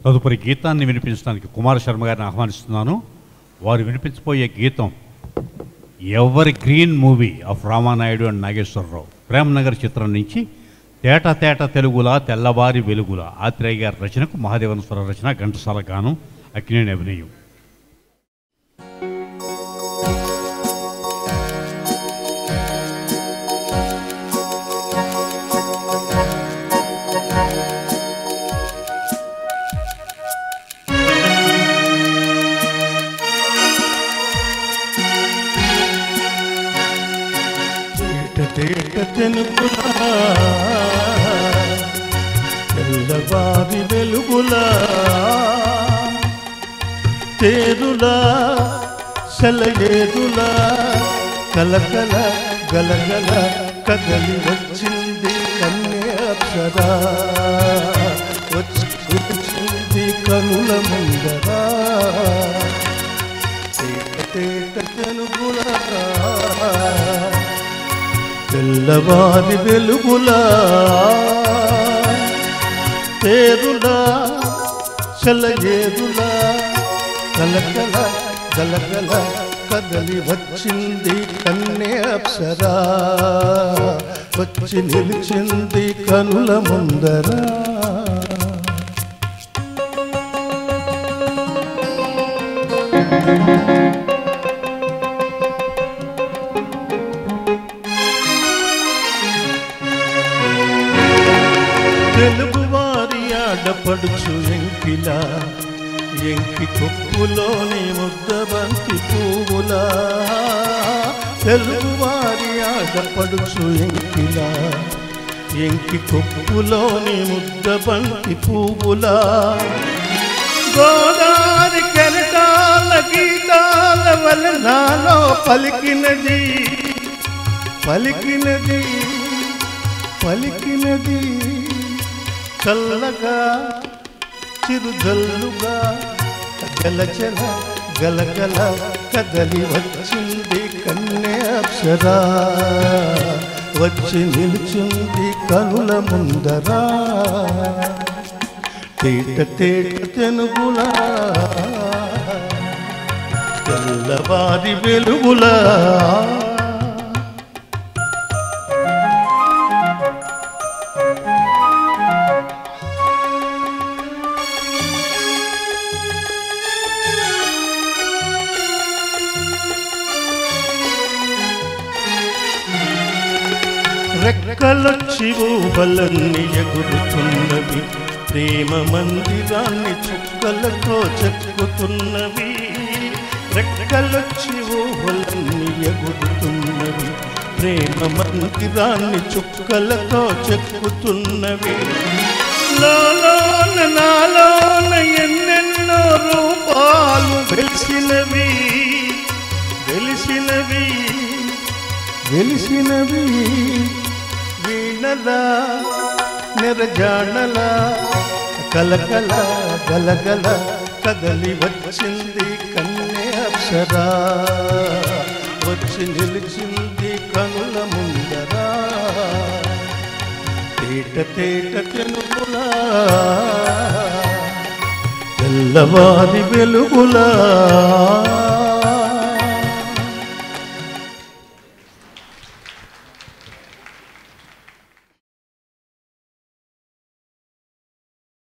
తదుపరి గీతాన్ని వినిపించడానికి కుమార శర్మ గారిని ఆహ్వానిస్తున్నాను వారు వినిపించబోయే గీతం evergreen movie of Ramanaidu and Nageswara Rao Premnagar చిత్రం నుంచి తేట తేట తెలుగులా తెల్లవారి వెలుగులా ఆత్రేయ గారి రచనకు మహాదేవన్ స్వర రచన ఘంటసాల గానం అక్కినేని అభినయం తేట తేట తెనుగులా తెల్లవారి వెలుగులా తేరులా సెలయేరులా కలకల గలగల కదలి వచ్చింది కన్య అప్సరా వచ్చి వచ్చింది కనుల ముందరా తేట తేట తెనుగులా తెల్లవారి వెలుగులా తేరులా చలయేరులా కలకల గలగల కదలి వచ్చింది కన్నే అప్సరా వచ్చి నిలిచింది కనుల ముందరా తెలుగువారి ఆడపడుచు ఎంకిలా ఎంకి కొప్పులోని ముద్దబంతి పువ్వులా తెలుగువారి ఆడపడుచు ఎంకిలా ఎంకి కొప్పులోని ముద్దబంతి పువ్వులా గోదారి కెరటాల గీతాల వల్ల నాలో పలికినది పలికినది పలికినది చల్లగా చిరుజల్లుగా గలచల గలగల కదలి వచ్చింది కన్య అప్సరా వచ్చి నిలిచింది కనుల ముందరా తేట తేట తెనుగులా తెల్లవారి వెలుగులా రెక్కలొచ్చి ఊబలన్నీ ఎగురుతున్నవి ప్రేమ మందిరాన్ని చుక్కలతో చెక్కుతున్నవి రెక్కలొచ్చి ఊబలన్నీ ఎగురుతున్నవి ప్రేమ మందిరాన్ని చుక్కలతో చెక్కుతున్నవి లోలోన నాలోన ఎన్నెన్నో రూపాలు వెలిసినవి వెలిసినవి వెలిసినవి వీణల నిరజాడల కలకల గలగల కదలి వచ్చింది కన్య అప్సరా వచ్చి నిలిచింది కనుల ముందరా తేట తేట తెనుగులా తెల్లవారి వెలుగులా